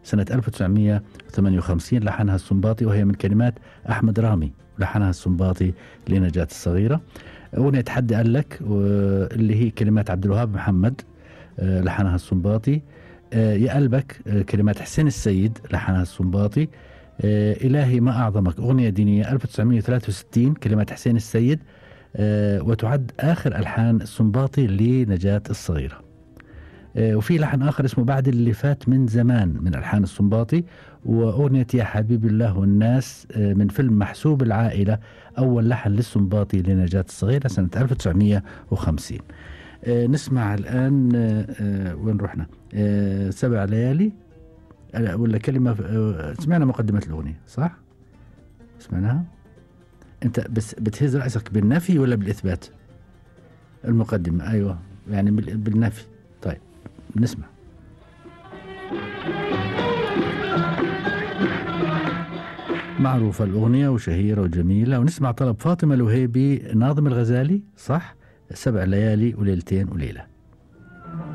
سنة 1958 لحنها السنباطي وهي من كلمات أحمد رامي لحنها السنباطي لنجاة الصغيرة أغنية حد قال لك اللي هي كلمات عبد الوهاب محمد آه، لحنها السنباطي آه، يا قلبك آه، كلمات حسين السيد لحنها السنباطي إلهي ما أعظمك أغنية دينية 1963 كلمات حسين السيد وتعد آخر ألحان السنباطي لنجاة الصغيرة وفي لحن آخر اسمه بعد اللي فات من زمان من ألحان السنباطي وأغنية يا حبيب الله والناس من فيلم محسوب العائلة أول لحن للسنباطي لنجاة الصغيرة سنة 1950 آه، نسمع الآن آه، آه، وين رحنا سبع ليالي ولا كلمة سمعنا مقدمة الأغنية صح؟ سمعناها؟ أنت بس بتهز رأسك بالنفي ولا بالإثبات؟ المقدمة أيوه يعني بالنفي طيب نسمع معروفة الأغنية وشهيرة وجميلة ونسمع طلب فاطمة الوهيبي ناظم الغزالي صح؟ سبع ليالي وليلتين وليلة